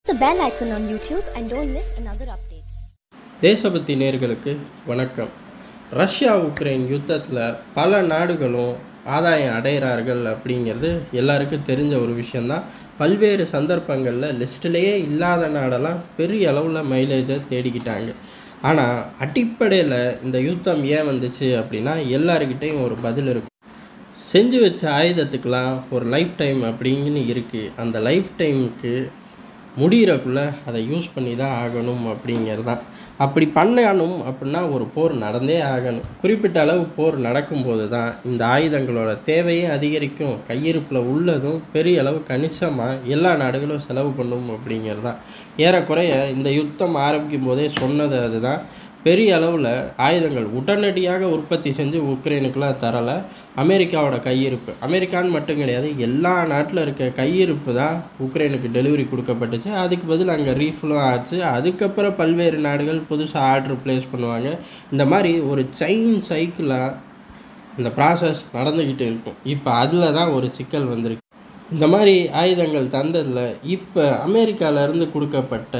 the bell icon on YouTube and don't miss another update. தேசபக்தி நேர்களுக்கு வணக்கம் Russia Ukraine யுத்தத்தில் பல நாடுகளும் ஆதாயம் அடைகிறார்கள் அப்படிங்கிறது எல்லாருக்கும் தெரிஞ்ச ஒரு விஷயந்தான் பல்வேறு சந்தர்ப்பங்களில் லிஸ்ட்டிலேயே இல்லாத நாடெல்லாம் பெரிய அளவில் மைலேஜை தேடிக்கிட்டாங்க ஆனால் அடிப்படையில் இந்த யுத்தம் ஏன் வந்துச்சு அப்படின்னா எல்லாருக்கிட்டேயும் ஒரு பதில் இருக்கும் செஞ்சு வச்ச ஆயுதத்துக்கெலாம் ஒரு லைஃப் டைம் அப்படிங்கன்னு இருக்குது அந்த லைஃப் டைமுக்கு முடிகிறக்குள்ளே அதை யூஸ் பண்ணி தான் ஆகணும் அப்படிங்கிறது தான் அப்படி பண்ணணும் அப்படின்னா ஒரு போர் நடந்தே ஆகணும் குறிப்பிட்ட அளவு போர் நடக்கும்போது தான் இந்த ஆயுதங்களோட தேவையும் அதிகரிக்கும் கையிருப்பில் உள்ளதும் பெரிய அளவு கணிசமாக எல்லா நாடுகளும் செலவு பண்ணும் அப்படிங்கிறது தான் ஏறக்குறைய இந்த யுத்தம் ஆரம்பிக்கும் போதே சொன்னது அதுதான் பெரிய அளவில் ஆயுதங்கள் உடனடியாக உற்பத்தி செஞ்சு உக்ரைனுக்கெலாம் தரலை அமெரிக்காவோட கையிருப்பு அமெரிக்கான்னு மட்டும் கிடையாது எல்லா நாட்டில் இருக்க கையிருப்பு தான் உக்ரைனுக்கு டெலிவரி கொடுக்கப்பட்டுச்சு அதுக்கு பதில் அங்கே ரீஃபிலும் ஆச்சு அதுக்கப்புறம் பல்வேறு நாடுகள் புதுசாக ஆர்டர் ப்ளேஸ் பண்ணுவாங்க இந்த மாதிரி ஒரு செயின் சைக்கிளாக இந்த ப்ராசஸ் நடந்துக்கிட்டு இருக்கும் இப்போ அதில் தான் ஒரு சிக்கல் வந்திருக்கு இந்த மாதிரி ஆயுதங்கள் தந்ததில் இப்போ அமெரிக்காவிலேருந்து கொடுக்கப்பட்ட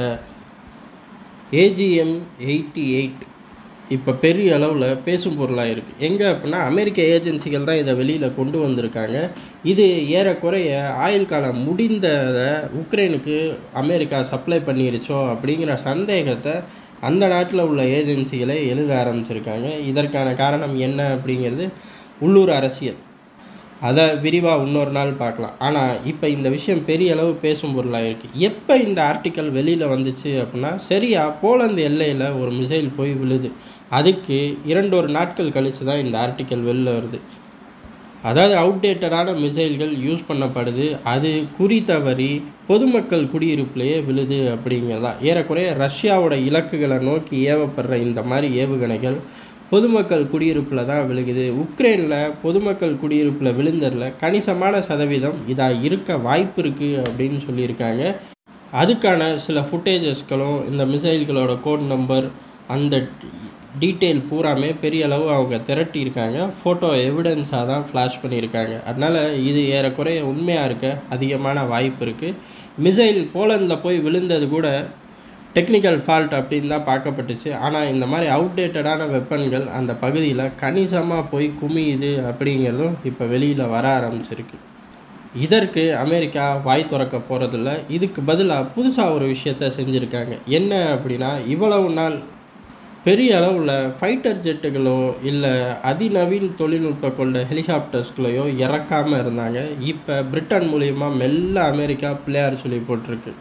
ஏஜிஎம் எயிட்டி எயிட் இப்போ பெரிய அளவில் பேசும் பொருளாக இருக்குது எங்கே அப்படின்னா அமெரிக்க ஏஜென்சிகள் தான் இதை வெளியில் கொண்டு வந்திருக்காங்க இது ஏறக்குறைய ஆயுள் காலம் முடிந்ததை உக்ரைனுக்கு அமெரிக்கா சப்ளை பண்ணிருச்சோ அப்படிங்கிற சந்தேகத்தை அந்த நாட்டில் உள்ள ஏஜென்சிகளை எழுத ஆரம்பிச்சிருக்காங்க இதற்கான காரணம் என்ன அப்படிங்கிறது உள்ளூர் அரசியல் அதை விரிவாக இன்னொரு நாள் பார்க்கலாம் ஆனால் இப்போ இந்த விஷயம் பெரிய அளவு பேசும் பொருளாக இருக்குது எப்போ இந்த ஆர்டிக்கல் வெளியில் வந்துச்சு அப்படின்னா சரியா போலந்து எல்லையில் ஒரு மிசைல் போய் விழுது அதுக்கு இரண்டொரு நாட்கள் கழித்து தான் இந்த ஆர்டிக்கல் வெளில வருது அதாவது அவுடேட்டடான மிசைல்கள் யூஸ் பண்ணப்படுது அது குறி தவறி பொதுமக்கள் குடியிருப்புலையே விழுது அப்படிங்கிறதா ஏறக்குறைய ரஷ்யாவோட இலக்குகளை நோக்கி ஏவப்படுற இந்த மாதிரி ஏவுகணைகள் பொதுமக்கள் குடியிருப்பில் தான் விழுகுது உக்ரைனில் பொதுமக்கள் குடியிருப்பில் விழுந்ததில் கணிசமான சதவீதம் இதாக இருக்க வாய்ப்பு இருக்குது அப்படின்னு சொல்லியிருக்காங்க அதுக்கான சில ஃபுட்டேஜஸ்களும் இந்த மிசைல்களோட கோட் நம்பர் அந்த டீட்டெயில் பூராமே பெரிய அளவு அவங்க திரட்டியிருக்காங்க ஃபோட்டோ எவிடன்ஸாக தான் ஃப்ளாஷ் பண்ணியிருக்காங்க அதனால் இது ஏறக்குறைய உண்மையாக இருக்க அதிகமான வாய்ப்பு இருக்குது மிசைல் போலந்தில் போய் விழுந்தது கூட டெக்னிக்கல் ஃபால்ட் அப்படின்னு தான் பார்க்கப்பட்டுச்சு ஆனால் இந்த மாதிரி அவுடேட்டடான வெப்பன்கள் அந்த பகுதியில் கணிசமாக போய் குமியுது அப்படிங்கிறதும் இப்போ வெளியில் வர ஆரம்பிச்சிருக்கு இதற்கு அமெரிக்கா வாய் திறக்க போகிறதில்ல இதுக்கு பதிலாக புதுசாக ஒரு விஷயத்த செஞ்சுருக்காங்க என்ன அப்படின்னா இவ்வளவு நாள் பெரிய அளவில் ஃபைட்டர் ஜெட்டுகளோ இல்லை அதிநவீன தொழில்நுட்ப கொண்ட ஹெலிகாப்டர்ஸ்களையோ இறக்காமல் இருந்தாங்க இப்போ பிரிட்டன் மூலியமா மெல்ல அமெரிக்கா பிள்ளையார் சொல்லி போட்டிருக்கு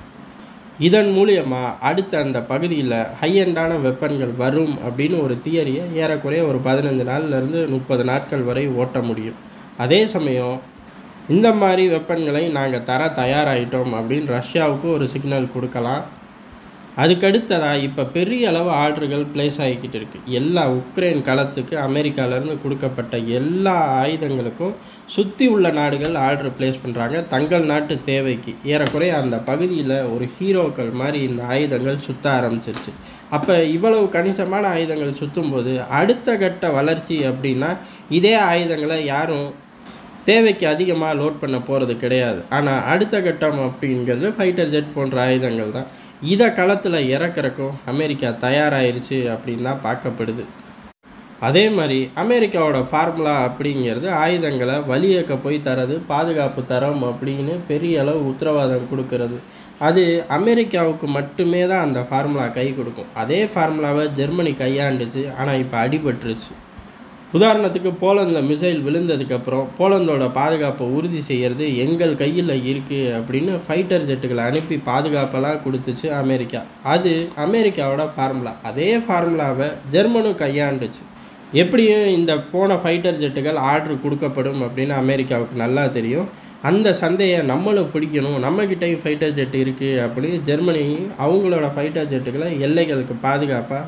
இதன் மூலியமாக அடுத்த அந்த பகுதியில் ஹையண்டான வெப்பன்கள் வரும் அப்படின்னு ஒரு தியரியை ஏறக்குறைய ஒரு பதினஞ்சு நாள்லேருந்து முப்பது நாட்கள் வரை ஓட்ட முடியும் அதே சமயம் இந்த மாதிரி வெப்பன்களை நாங்கள் தர தயாராகிட்டோம் அப்படின்னு ரஷ்யாவுக்கு ஒரு சிக்னல் கொடுக்கலாம் அதுக்கடுத்ததாக இப்போ பெரிய அளவு ஆர்டர்கள் பிளேஸ் ஆகிக்கிட்டு இருக்குது எல்லா உக்ரைன் களத்துக்கு அமெரிக்காவிலேருந்து கொடுக்கப்பட்ட எல்லா ஆயுதங்களுக்கும் சுற்றி உள்ள நாடுகள் ஆர்டர் பிளேஸ் பண்ணுறாங்க தங்கள் நாட்டு தேவைக்கு ஏறக்குறைய அந்த பகுதியில் ஒரு ஹீரோக்கள் மாதிரி இந்த ஆயுதங்கள் சுற்ற ஆரம்பிச்சிருச்சு அப்போ இவ்வளவு கணிசமான ஆயுதங்கள் சுற்றும் போது அடுத்த கட்ட வளர்ச்சி அப்படின்னா இதே ஆயுதங்களை யாரும் தேவைக்கு அதிகமாக லோட் பண்ண போகிறது கிடையாது ஆனால் அடுத்த கட்டம் அப்படிங்கிறது ஃபைட்டர் ஜெட் போன்ற ஆயுதங்கள் தான் இதை களத்தில் இறக்குறக்கும் அமெரிக்கா தயாராகிருச்சு அப்படின்னு தான் பார்க்கப்படுது அதே மாதிரி அமெரிக்காவோட ஃபார்முலா அப்படிங்கிறது ஆயுதங்களை வழியக்க போய் தரது பாதுகாப்பு தரம் அப்படின்னு பெரிய அளவு உத்தரவாதம் கொடுக்கறது அது அமெரிக்காவுக்கு மட்டுமே தான் அந்த ஃபார்முலா கை கொடுக்கும் அதே ஃபார்முலாவை ஜெர்மனி கையாண்டுச்சு ஆனால் இப்போ அடிபட்டுருச்சு உதாரணத்துக்கு போலந்தில் மிசைல் விழுந்ததுக்கப்புறம் போலந்தோட பாதுகாப்பை உறுதி செய்கிறது எங்கள் கையில் இருக்குது அப்படின்னு ஃபைட்டர் ஜெட்டுகளை அனுப்பி பாதுகாப்பெல்லாம் கொடுத்துச்சு அமெரிக்கா அது அமெரிக்காவோட ஃபார்முலா அதே ஃபார்முலாவை ஜெர்மனும் கையாண்டுச்சு எப்படியும் இந்த போன ஃபைட்டர் ஜெட்டுகள் ஆர்டர் கொடுக்கப்படும் அப்படின்னு அமெரிக்காவுக்கு நல்லா தெரியும் அந்த சந்தையை நம்மளும் பிடிக்கணும் நம்மக்கிட்டையும் ஃபைட்டர் ஜெட் இருக்குது அப்படின்னு ஜெர்மனி அவங்களோட ஃபைட்டர் ஜெட்டுகளை எல்லைகளுக்கு பாதுகாப்பாக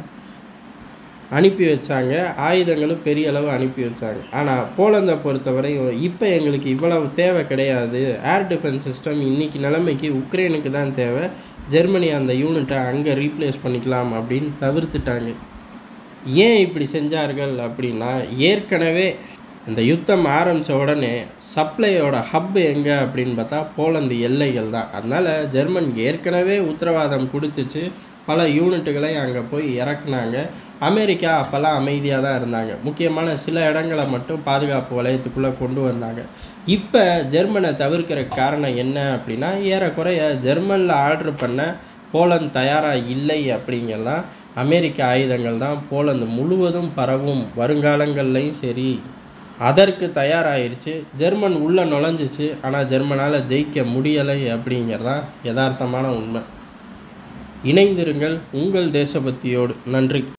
அனுப்பி வச்சாங்க ஆயுதங்களும் பெரிய அளவு அனுப்பி வச்சாங்க ஆனால் போலந்தை பொறுத்தவரை இப்போ எங்களுக்கு இவ்வளவு தேவை கிடையாது ஏர் டிஃபென்ஸ் சிஸ்டம் இன்றைக்கி நிலைமைக்கு உக்ரைனுக்கு தான் தேவை ஜெர்மனி அந்த யூனிட்டை அங்கே ரீப்ளேஸ் பண்ணிக்கலாம் அப்படின்னு தவிர்த்துட்டாங்க ஏன் இப்படி செஞ்சார்கள் அப்படின்னா ஏற்கனவே இந்த யுத்தம் ஆரம்பித்த உடனே சப்ளையோட ஹப் எங்கே அப்படின்னு பார்த்தா போலந்து எல்லைகள் தான் அதனால் ஜெர்மன் ஏற்கனவே உத்தரவாதம் கொடுத்துச்சு பல யூனிட்டுகளை அங்கே போய் இறக்குனாங்க அமெரிக்கா அப்போல்லாம் அமைதியாக தான் இருந்தாங்க முக்கியமான சில இடங்களை மட்டும் பாதுகாப்பு வலயத்துக்குள்ளே கொண்டு வந்தாங்க இப்போ ஜெர்மனை தவிர்க்கிற காரணம் என்ன அப்படின்னா ஏறக்குறைய ஜெர்மனில் ஆர்டர் பண்ண போலந்து தயாராக இல்லை அப்படிங்கலாம் அமெரிக்க ஆயுதங்கள் தான் போலந்து முழுவதும் பரவும் வருங்காலங்கள்லையும் சரி அதற்கு தயாராகிருச்சு ஜெர்மன் உள்ளே நுழைஞ்சிச்சு ஆனால் ஜெர்மனால் ஜெயிக்க முடியலை அப்படிங்கிறதான் யதார்த்தமான உண்மை இணைந்திருங்கள் உங்கள் தேசபக்தியோடு நன்றி